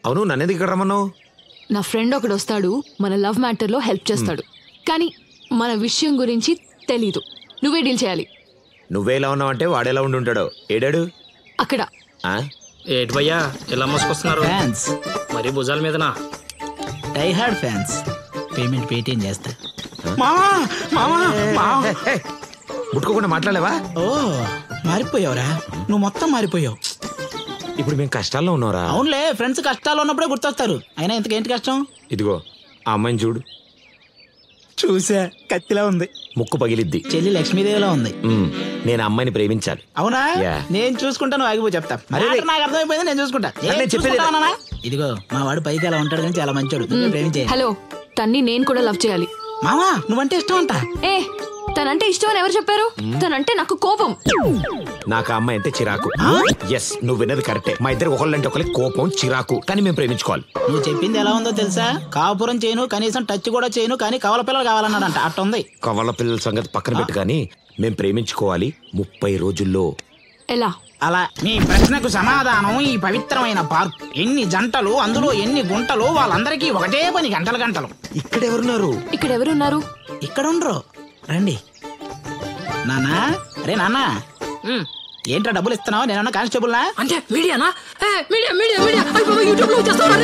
అవును నన్నెందుకు ఇక్కడ రమ్మన్నావు నా ఫ్రెండ్ ఒకడు వస్తాడు మన లవ్ మ్యాటర్లో హెల్ప్ చేస్తాడు కానీ మన విషయం గురించి తెలీదు నువ్వే డీల్ చేయాలి నువ్వే ఎలా ఉన్నావు అంటే వాడెలా ఉండి ఉంటాడో ఏడాడు అక్కడ ఆ? ఏటి భయ్యా ఇలా మోసుకొస్తున్నారు ఫ్యాన్స్ మరి భుజాల మీదనా die hard fans payment Paytm చేస్తా మామా మామా మామా హే, ముట్టుకోకుండా మాట్లాడలేవా ఓ మారిపోయావురా నువ్వు మొత్తం మారిపోయావు ఇప్పుడు మేము కష్టాల్లో ఉన్నారా అవునులే ఫ్రెండ్స్ కష్టాలు ఉన్నప్పుడే గుర్తొస్తారు అయినా ఇంతకేంటి కష్టం ఇదిగో ఆ అమ్మాయిని చూడు చూసా కత్తిలా ఉంది ముక్కు పగిలిద్ది చెల్లి లక్ష్మీదేవిలా ఉంది ఉమ్, నేను ఆ అమ్మాయిని ప్రేమించాలి అవునా Yeah. నేను చూసుకుంటాను ఆగిపో చెప్తా అరే, మ్యాటర్ నాకు అర్థమైపోయింది నేను చూసుకుంటా అరే, ఏం నేను చెప్పేది చూసుకుంటావా నాన్న? ఇదిగో మా వాడు పైకి అలా ఉంటాడు కానీ చాలా మంచోడు నువ్వే ప్రేమించే హలో తన్ని నేను కూడా లవ్ చేయాలి మామా నువ్వంటే ఇష్టం అంట ఏ తనంటే ఇష్టం అని ఎవరు చెప్పారు తనంటే నాకు కోపం నాకు ఆ అమ్మాయి అంటే చిరాకు ఎస్ నువ్వు విన్నది కరెక్టే మా ఇద్దరు ఒకళ్ళంటే ఒకరికి కోపం చిరాకు కానీ మేము ప్రేమించుకోవాలి నువ్వు చెప్పింది ఎలా ఉందో తెలుసా కాపురం చేయను కనీసం టచ్ కూడా చేయను కానీ కవల పిల్లలు కావాలన్నాడంట అట్టుంది కవల పిల్లల సంగతి పక్కన పెట్టు కానీ మేము ప్రేమించుకోవాలి ముప్పై రోజుల్లో ఎలా అలా మీ ప్రశ్నకు సమాధానం ఈ పవిత్రమైన పార్క్ ఎన్ని జంటలు అందులో ఎన్ని గుంటలు వాళ్ళందరికీ ఒకటే పని గంటలు గంటలు ఇక్కడ ఎవరున్నారు ఇక్కడ ఎవరున్నారు ఇక్కడ ఉండరు రండి నానా రే నాన్నా ఏంట్రా డబ్బులు ఇస్తున్నావు నేనన్నా కానిస్టేబుల్ నా అంటే మీడియానా ఏ, మీడియా మీడియా మీడియా యూట్యూబ్ లో వచ్చేస్తాను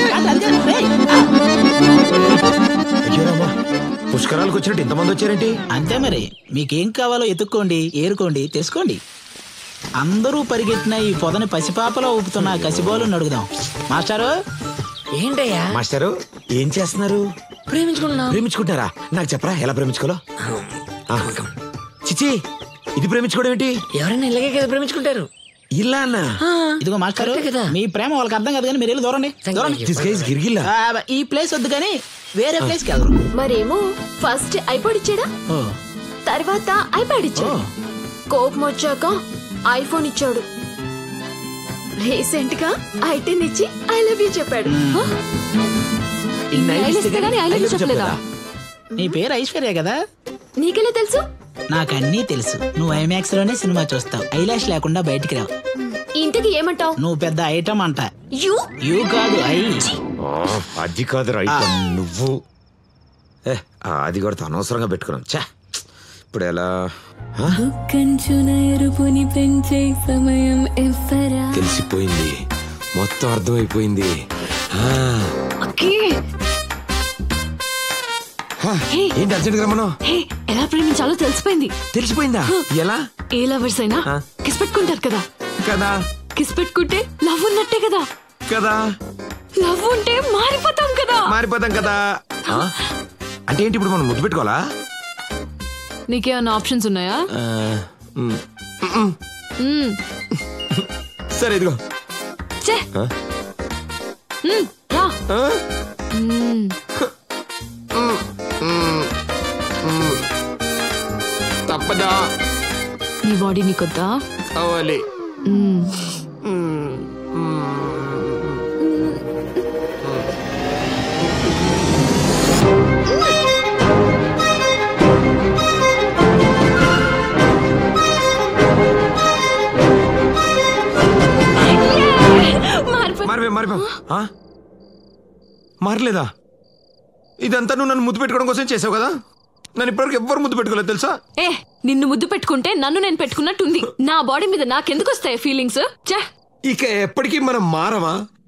అయ్యో రామా, పుష్కరాలకు వచ్చినట్టు ఇంతమంది వచ్చారేంటి అంతే మరి మీకేం కావాలో ఎత్తుక్కోండి ఏరుకోండి తెచ్చుకోండి అందరూ పరిగెట్టిన ఈ పొదని పసిపాపలో ఊపుతున్న ఆ కసిబోలు అడుగుదాం మాస్టారు ఏంటయ్యా మాస్టారు ఏం చేస్తున్నారు ప్రేమించుకున్నా ప్రేమించుకుంటారా నాకు చెప్పరా ఎలా ప్రేమించుకోలో ఆ. చిచి ఇది ప్రేమించుకోవడం ఏంటి ఎవరైనా ఇలాగే కదా ప్రేమించుకుంటారు ఇలా అన్న ఇదిగో మాస్టారు కరెక్టే కదా. మీ ప్రేమ వాళ్ళకి అర్థం కాదు కానీ మీరు వెళ్ళి దూరండి దూరండి దిస్ గైస్ గిరిగిల్లా ఆ, ఈ ప్లేస్ వద్దు కానీ వేరే ప్లేస్ కి వెళ్దాం మరేమో ఫస్ట్ ఐపాడ్ ఇచ్చాడా ఓ తర్వాత ఐప్యాడ్ ఓ ఇచ్చాడు కోపం వచ్చాక ఐఫోన్ ఇచ్చాడు రీసెంట్ గా ఐటెన్ ఇచ్చి ఐ లవ్ యూ చెప్పాడు హ? ఇన్ని ఐలు ఇస్తే గానీ I love you చెప్పలేదా నీ పేరు ఐశ్వర్య కదా నీకెలా తెలుసు నాకు అన్నీ తెలుసు నువ్వు ఐమాక్స్ లోనే సినిమా చూస్తావు ఐలాష్ లేకుండా బయటికి రావు ఇంతకి ఏమంటావు నువ్వు పెద్ద ఐటమ్ అంట యూ యూ కాదు ఐ ఆ, అది కాదు రైట్ నువ్వు ఏ, ఆ, అది కూడా అనవసరంగా పెట్టుకున్నాం చా ఇప్పుడు ఎలా ఆ? కంచున ఎరుపుని పెంచే సమయం ఎవ్వరా తెలిసిపోయింది మొత్తం అర్థమైపోయింది ఆ. అక్కి హా, ఏంటి అర్జెంట్ రమ్మను హే ఎలా ప్రేమించాలో తెలిసిపోయింది తెలిసిపోయిందా ఎలా ఏ లవర్స్ అయినా ఆ. కిస్ పెట్టుకుంటారు కదా కదా కిస్ పెట్టుకుంటే లవ్ ఉన్నట్టే కదా కదా లవ్ ఉంటే మారిపోతాం కదా మారిపోతాం కదా ఆ? అంటే ఏంటి ఇప్పుడు మనం ముద్దు పెట్టుకోవాలా నీకేమన్నా ఆప్షన్స్ ఉన్నాయా ఆ, మ్, మ్, మ్మ్. సరే ఇదిగో ఛే ఆ? మ్మ్, రా ఆ? మ్మ్. తప్పదా నీ బాడీ నీకొద్దా కావాలి మ్మ్. మారిపో- మారిపోయాం మారిపోయాం ఆ? మారలేదా ఇదంతా నువ్వు నన్ను ముద్దు పెట్టుకోవడం కోసం చేసావు కదా నన్ను ఇప్పటివరకు ఎవ్వరు ముద్దు పెట్టుకోలేదు తెలుసా ఏ నిన్ను ముద్దు పెట్టుకుంటే నన్ను నేను పెట్టుకున్నట్టుంది నా బాడీ మీద నాకెందుకు వస్తాయి ఫీలింగ్స్ ఛే ఇక ఎప్పటికీ మనం మారవా